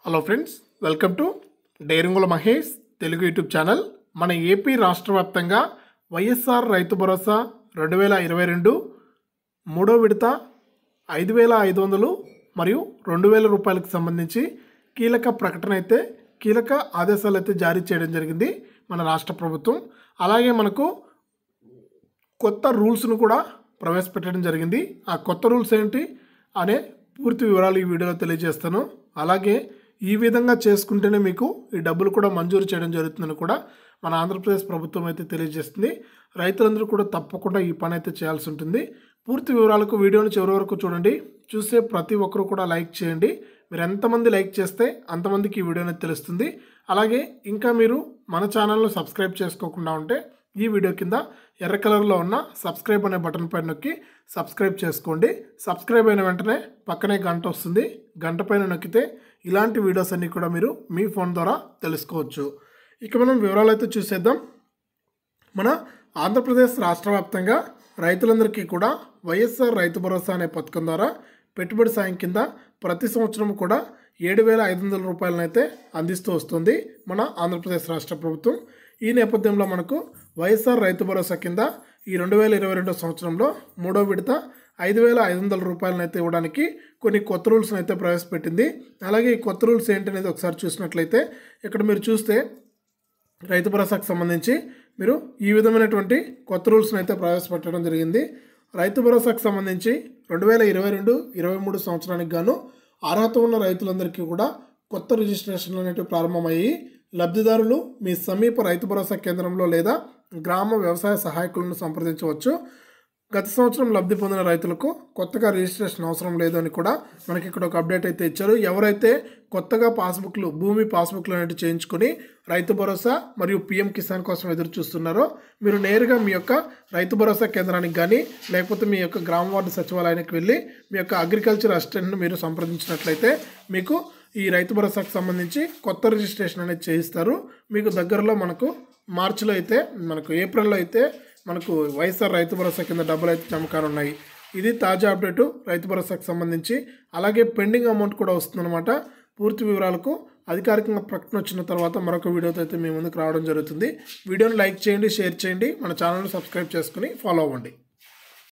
hello friends welcome to డైరింగుల Mahesh Telugu YouTube channel మన AP రాష్ట్ర వ్యాప్తంగా వైఎస్ఆర్ రైతు భరోసా రెండు వేల ఇరవై రెండు మూడో విడత ఐదు వేల ఐదు వందలు మరియు రెండు వేల రూపాయలకు సంబంధించి కీలక ప్రకటన అయితే కీలక ఆదేశాలు అయితే జారీ చేయడం జరిగింది మన రాష్ట్ర ప్రభుత్వం అలాగే మనకు కొత్త రూల్స్ను కూడా ప్రవేశపెట్టడం జరిగింది ఆ కొత్త రూల్స్ ఏంటి అనే పూర్తి వివరాలు ఈ వీడియోలో తెలియజేస్తాను అలాగే ఈ విధంగా చేసుకుంటేనే మీకు ఈ డబ్బులు కూడా మంజూరు చేయడం జరుగుతుందని కూడా మన ఆంధ్రప్రదేశ్ ప్రభుత్వం అయితే తెలియజేస్తుంది రైతులందరూ కూడా తప్పకుండా ఈ పని అయితే చేయాల్సి ఉంటుంది పూర్తి వివరాలకు వీడియోని చివరి వరకు చూడండి చూసే ప్రతి ఒక్కరు కూడా లైక్ చేయండి మీరు ఎంతమంది లైక్ చేస్తే అంతమందికి ఈ వీడియో అనేది తెలుస్తుంది అలాగే ఇంకా మీరు మన ఛానల్ను సబ్స్క్రైబ్ చేసుకోకుండా ఉంటే ఈ వీడియో కింద ఎర్ర కలర్లో ఉన్న సబ్స్క్రైబ్ అనే బటన్ పైన నొక్కి సబ్స్క్రైబ్ చేసుకోండి సబ్స్క్రైబ్ అయిన వెంటనే పక్కనే గంట వస్తుంది గంట పైన నొక్కితే ఇలాంటి వీడియోస్ అన్నీ కూడా మీరు మీ ఫోన్ ద్వారా తెలుసుకోవచ్చు ఇక మనం వివరాలు అయితే చూసేద్దాం మన ఆంధ్రప్రదేశ్ రాష్ట్ర వ్యాప్తంగా రైతులందరికీ కూడా వైఎస్ఆర్ రైతు భరోసా అనే పథకం ద్వారా పెట్టుబడి సాయం కింద ప్రతి సంవత్సరం కూడా ఏడు వేల ఐదు వందల రూపాయలనైతే అందిస్తూ వస్తుంది మన ఆంధ్రప్రదేశ్ రాష్ట్ర ప్రభుత్వం ఈ నేపథ్యంలో మనకు వైఎస్ఆర్ రైతు భరోసా కింద ఈ రెండు వేల ఇరవై రెండో సంవత్సరంలో మూడో విడత ఐదు వేల ఐదు వందల రూపాయలను అయితే ఇవ్వడానికి కొన్ని కొత్త రూల్స్ని అయితే ప్రవేశపెట్టింది అలాగే ఈ కొత్త రూల్స్ ఏంటనేది ఒకసారి చూసినట్లయితే ఇక్కడ మీరు చూస్తే రైతు భరోసాకు సంబంధించి మీరు ఈ విధమైనటువంటి కొత్త రూల్స్ని అయితే ప్రవేశపెట్టడం జరిగింది రైతు భరోసాకు సంబంధించి రెండు వేల ఇరవై రెండు ఇరవై మూడు సంవత్సరానికి గాను అర్హత ఉన్న రైతులందరికీ కూడా కొత్త రిజిస్ట్రేషన్లు అనేవి ప్రారంభమయ్యి లబ్ధిదారులు మీ సమీప రైతు భరోసా కేంద్రంలో లేదా గ్రామ వ్యవసాయ సహాయకులను సంప్రదించవచ్చు గత సంవత్సరం లబ్ధి పొందిన రైతులకు కొత్తగా రిజిస్ట్రేషన్ అవసరం లేదు అని కూడా మనకి ఇక్కడ ఒక అప్డేట్ అయితే ఇచ్చారు ఎవరైతే కొత్తగా పాస్బుక్లు భూమి పాస్బుక్లు అనేవి చేయించుకొని రైతు భరోసా మరియు పిఎం కిసాన్ కోసం ఎదురు చూస్తున్నారో మీరు నేరుగా మీ యొక్క రైతు భరోసా కేంద్రానికి కానీ లేకపోతే మీ యొక్క గ్రామ వార్డు సచివాలయానికి వెళ్ళి మీ యొక్క అగ్రికల్చర్ అసిస్టెంట్ను మీరు సంప్రదించినట్లయితే మీకు ఈ రైతు భరోసాకు సంబంధించి కొత్త రిజిస్ట్రేషన్ అనేది చేయిస్తారు మీకు దగ్గరలో మనకు మార్చిలో అయితే మనకు ఏప్రిల్లో అయితే మనకు వైఎస్ఆర్ రైతు భరోసా కింద డబ్బులు అయితే జమ కానున్నాయి ఇది తాజా అప్డేటు రైతు భరోసాకు సంబంధించి అలాగే పెండింగ్ అమౌంట్ కూడా వస్తుందన్నమాట పూర్తి వివరాలకు అధికారికంగా ప్రకటన వచ్చిన తర్వాత మరొక వీడియోతో అయితే మీ ముందుకు రావడం జరుగుతుంది వీడియోని లైక్ చేయండి షేర్ చేయండి మన ఛానల్ని సబ్స్క్రైబ్ చేసుకుని ఫాలో అవ్వండి